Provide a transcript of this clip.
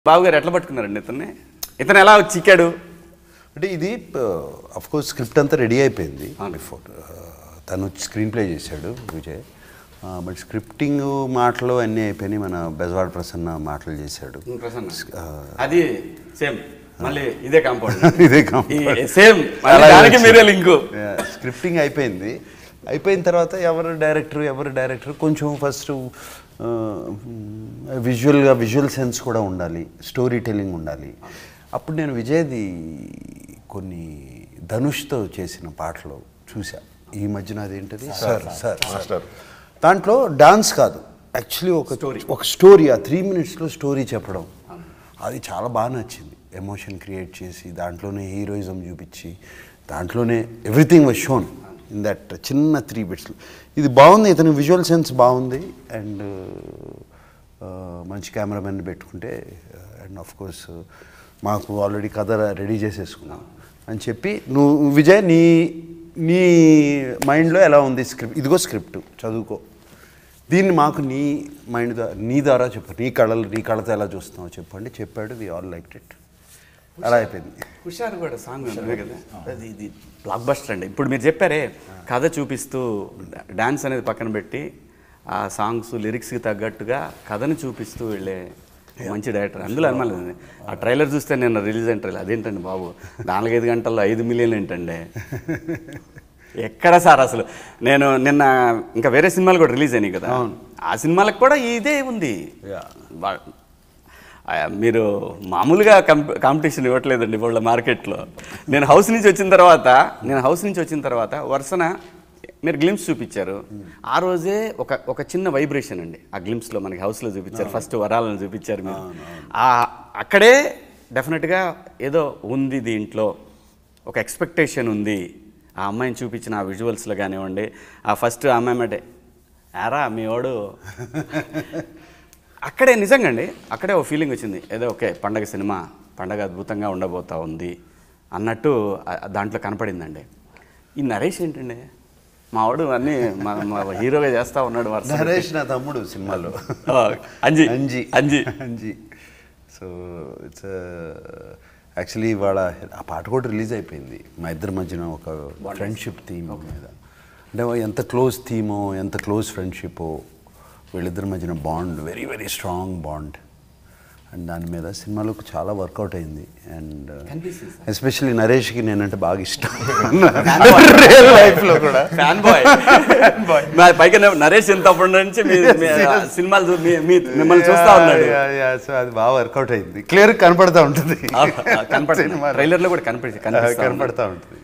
బాబు గారు ఎట్లా పట్టుకున్నారండి ఇతన్ని ఇతను ఎలా చిక్కాడు అంటే ఇది అఫ్ కోర్స్ స్క్రిప్ట్ అంతా రెడీ అయిపోయింది అవును. బిఫోర్ తను స్క్రీన్ ప్లే చేశాడు విజయ్ బట్ స్క్రిప్టింగ్ మాటలు అన్నీ అయిపోయినాయి మన బెజవాడ ప్రసన్న మాటలు చేశాడు ప్రసన్న అది సేమ్ మళ్ళీ ఇదే కాంపౌండ్ ఇదే కాంపౌండ్. సేమ్ అలా దానికి వచ్చింది. మీరే లింకు Yeah, స్క్రిప్టింగ్ అయిపోయింది అయిపోయిన తర్వాత ఎవరు డైరెక్టర్ ఎవరు డైరెక్టర్ కొంచెం ఫస్ట్ విజువల్గా విజువల్ సెన్స్ కూడా ఉండాలి స్టోరీ టెల్లింగ్ ఉండాలి అప్పుడు నేను విజయ్ది కొన్ని ధనుష్తో చేసిన పాటలు చూసా ఈ మధ్యన అదేంటది సార్ సార్ సార్ దాంట్లో డాన్స్ కాదు యాక్చువల్లీ ఒక ఒక స్టోరీ ఆ త్రీ మినిట్స్లో స్టోరీ చెప్పడం అది చాలా బాగా నచ్చింది ఎమోషన్ క్రియేట్ చేసి దాంట్లోనే హీరోయిజం చూపించి దాంట్లోనే everything was shown in that చిన్న త్రీ బిట్స్లో ఇది బాగుంది ఇతని విజువల్ సెన్స్ బాగుంది అండ్ మంచి కెమెరామెన్ పెట్టుకుంటే అండ్ ఆఫ్ కోర్స్ మాకు ఆల్రెడీ కథ రెడీ చేసేసుకున్నాం అని చెప్పి నువ్వు విజయ్ నీ నీ మైండ్లో ఎలా ఉంది స్క్రిప్ట్ ఇదిగో స్క్రిప్ట్ చదువుకో దీన్ని మాకు నీ మైండ్ ద్వారా నీ ద్వారా చెప్పు నీ కళలు నీ కళతో ఎలా చూస్తున్నావు చెప్పండి చెప్పాడు వి ఆల్ లైక్ ఇట్ అలా అయిపోయింది హుషారు కూడా సాంగ్ ఉంటుంది కదా అది ఇది బ్లాక్ బస్టర్ అండి ఇప్పుడు మీరు చెప్పారే కథ చూపిస్తూ డాన్స్ అనేది పక్కన పెట్టి ఆ సాంగ్స్ లిరిక్స్కి తగ్గట్టుగా కథను చూపిస్తూ వెళ్ళే మంచి డైరెక్టర్ అందులో అనుమానం లేదు. ఆ ట్రైలర్ చూస్తే నేను రిలీజ్ అయిన ట్రైలర్ అదేంటండి బాబు నాలుగైదు గంటల్లో ఐదు మిలియన్ ఏంటండి ఎక్కడ సార్ అసలు నేను నిన్న ఇంకా వేరే సినిమాలు కూడా రిలీజ్ అయినాయి కదా ఆ సినిమాలకు కూడా ఇదే ఉంది Yeah. వా- ఆ, మీరు మామూలుగా కంప కాంపిటీషన్ ఇవ్వట్లేదండి వాళ్ళ మార్కెట్లో నేను హౌస్ నుంచి వచ్చిన తర్వాత నేను హౌస్ నుంచి వచ్చిన తర్వాత వరుసన మీరు గ్లిమ్స్ చూపించారు ఆ రోజే ఒక ఒక చిన్న వైబ్రేషన్ అండి ఆ గ్లిమ్స్లో మనకి హౌస్లో చూపించారు ఫస్ట్ వరాలను చూపించారు మీరు ఆ అక్కడే డెఫినెట్గా ఏదో ఉంది దీంట్లో ఒక ఎక్స్పెక్టేషన్ ఉంది ఆ అమ్మాయిని చూపించిన ఆ విజువల్స్లో కానివ్వండి ఆ ఫస్ట్ ఆ అమ్మాయి మాట ఎరా మీ వాడు అక్కడే నిజంగా అండి అక్కడే ఒక ఫీలింగ్ వచ్చింది ఏదో ఓకే పండగ సినిమా పండగ అద్భుతంగా ఉండబోతా ఉంది అన్నట్టు ఆ- దాంట్లో కనపడిందండి ఈ నరేష్ ఏంటండి మా వాడు అన్నీ మా మా హీరోగా చేస్తా ఉన్నాడు వరుస నరేష్ నా తమ్ముడు సినిమాలో ఆ, Anji Anji Anji Anji so it's actually ఇవాళ ఆ పాట కూడా రిలీజ్ అయిపోయింది మా ఇద్దరి మధ్యన ఒక ఫ్రెండ్షిప్ థీమ్ మీద అంటే ఎంత క్లోజ్ థీమో ఎంత క్లోజ్ ఫ్రెండ్షిప్ వీళ్ళిద్దరి మధ్యన bond very very strong bond and దాని మీద సినిమాలో చాలా వర్కౌట్ అయింది అండ్ కనిపిస్తుంది ఎస్పెషల్లీ నరేష్కి నేనంటే బాగా ఇష్టం రియల్ లైఫ్లో కూడా ఫ్యాన్ బాయ్ మా పైగా నరేష్ ఎంత అప్పటి నుంచి మీ మీ సినిమాలు చూ- మీ- మీ- మిమ్మల్ని చూస్తా ఉన్నాడు సో అది బాగా వర్కౌట్ అయింది క్లియర్ కనపడతా ఉంటుంది కనపడుతుంది ట్రైలర్ లో కూడా కనిపించి కనిపిస్తా ఉంది. కనపడతా ఉంటుంది